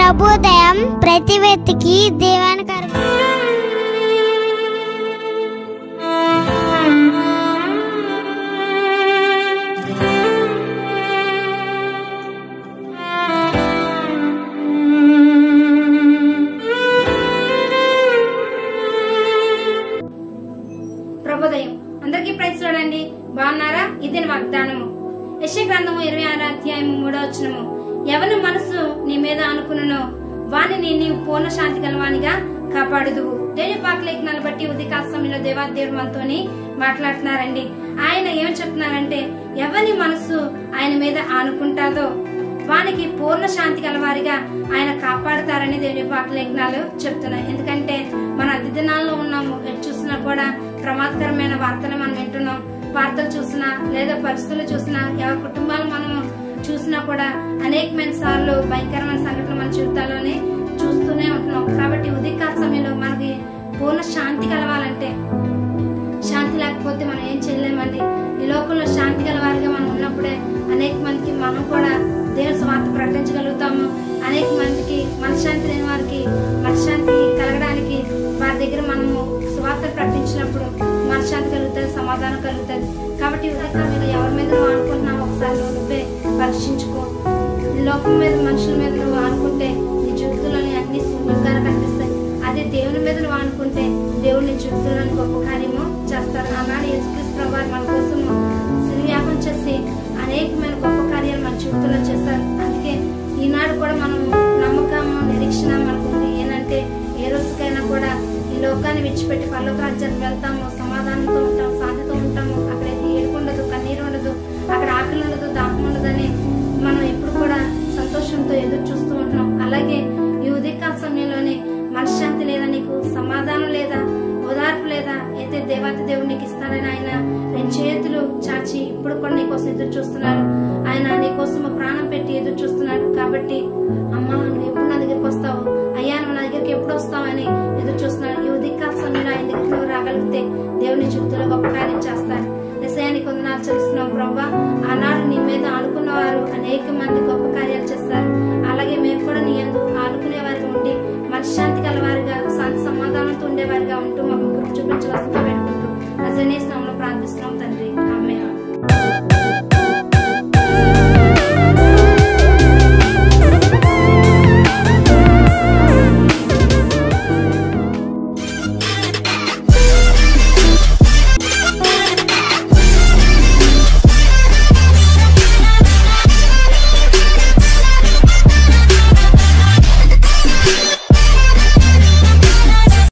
ప్రభుదయం ప్రతి వ్యక్తికి దీవెనకరం ప్రభోదయం అందరికీ ప్రైజ్ చూడండి బాగున్నారా ఇది వాగ్దానము యశ గ్రంథము ఇరవై ఆరు అధ్యాయము మూడో వచనము ఎవరి మనసు నీ మీద అనుకున్ననో వాణిని నీవు పూర్ణ శాంతి గలవానిగా కాపాడుదువు దేవుని పాకలేఖనాలు బట్టి ఉదయకాల సమయంలో దేవాదేవుడు మనతోని మాట్లాడుతున్నారండి ఆయన ఏం చెప్తున్నారంటే ఎవరి మనసు ఆయన మీద ఆనుకుంటాదో వానికి పూర్ణ శాంతి గలవారిగా ఆయన కాపాడుతారని దేవుని పాకలేఖనాలు చెప్తున్నాయి ఎందుకంటే మన అతి దినాల్లో ఉన్నాము ఎటు చూసినా కూడా ప్రమాదకరమైన వార్తలు మనం వింటున్నాం వార్తలు చూసినా లేదా పరిస్థితులు చూసినా ఎవరి కుటుంబాలు మనము చూసినా కూడా అనేకమైన సార్లు భయంకరమైన సంఘటనలు మన జీవితాల్లోనే చూస్తూనే ఉంటున్నాం కాబట్టి ఉదయకాల సమయంలో మనకి పూర్ణ శాంతి కలవాలంటే శాంతి లేకపోతే మనం ఏం చేయలేమండి ఈ లోకంలో శాంతి గల వారిగా మనం ఉన్నప్పుడే అనేక మందికి మనం కూడా దేవుని స్వార్థ ప్రకటించగలుగుతాము అనేక మందికి మనశ్శాంతి లేని వారికి మనశ్శాంతి కలగడానికి వారి దగ్గర మనము స్వార్థ ప్రకటించినప్పుడు మనశ్శాంతి కలుగుతుంది సమాధానం కలుగుతుంది కాబట్టి ఉదయ సమయంలో ఎవరి మీద నువ్వు అనుకుంటున్నావు ఒకసారి నువ్వు నువ్వే పరీక్షించుకో ఈ లోకం మీద మనుషుల మీద నువ్వు అనుకుంటే నీ జీవితంలోని అన్ని శూన్యంగా కనిపిస్తాయి అదే దేవుని మీద నువ్వు అనుకుంటే దేవుని జీవితంలోని గొప్ప కార్యము చేస్తారు ఆనాడు యేసుక్రీస్తు ప్రభు మన కోసము సిరివ్యాపం చేసి అనేకమైన గొప్ప కార్యాలు మన జీవితంలో చేస్తారు అందుకే ఈనాడు కూడా మనం నమ్మకము నిరీక్షణ మనకు ఉంది ఏంటంటే ఏ రోజుకైనా కూడా ఈ లోకాన్ని విడిచిపెట్టి పర్లోక రాజ్యానికి వెళ్తాము సమాధానంతో ఉంటాం శాంతితో ఉంటాము అక్కడైతే ఏడుపు ఉండదు కన్నీరు ఉండదు అక్కడ ఆకలి ఉండదు దాహం ఉండదని మనం ఎప్పుడు కూడా సంతోషంతో ఎదురు చూస్తూ ఉంటున్నాం అలాగే ఈ ఉదయకాల సమయంలోనే మనశ్శాంతి లేదా నీకు సమాధానం లేదా ఓదార్పు లేదా అయితే దేవాతి దేవుడు నీకు ఇస్తానని ఆయన రెండు చేతులు చాచి ఇప్పుడు కూడా నీకోసం ఎదురు చూస్తున్నారు ఆయన నీకోసం ప్రాణం పెట్టి ఎదురు చూస్తున్నాడు కాబట్టి అమ్మా నువ్వు ఎప్పుడు నా దగ్గరికి వస్తావు అయ్యా నువ్వు నా దగ్గరికి ఎప్పుడు వస్తావని ఎదురు చూస్తున్నాడు ఈ ఉదయకాల సమయంలో ఆయన దగ్గరికి నువ్వు రాగలిగితే దేవుని జీవితంలో గొప్ప కార్యం చేస్తాడు ఎసయానికి వందనాలు చెల్లిస్తున్నాం బ్రహ్మ ఆనాడు నీ మీద ఆనుకున్న వారు అనేక మంది గొప్ప కార్యాలు చేస్తారు అలాగే మేము కూడా నీ ఎందు ఆనుకునే వారిగా ఉండి మనశ్శాంతి గలవారిగా శాంతి సమాధానంతో ఉండేవారిగా ఉంటూ మాకు కృప చూపించవలసిందిగా పెట్టుకుంటూ నజనేస్ నామంలో ప్రార్థిస్తున్నాం తండ్రి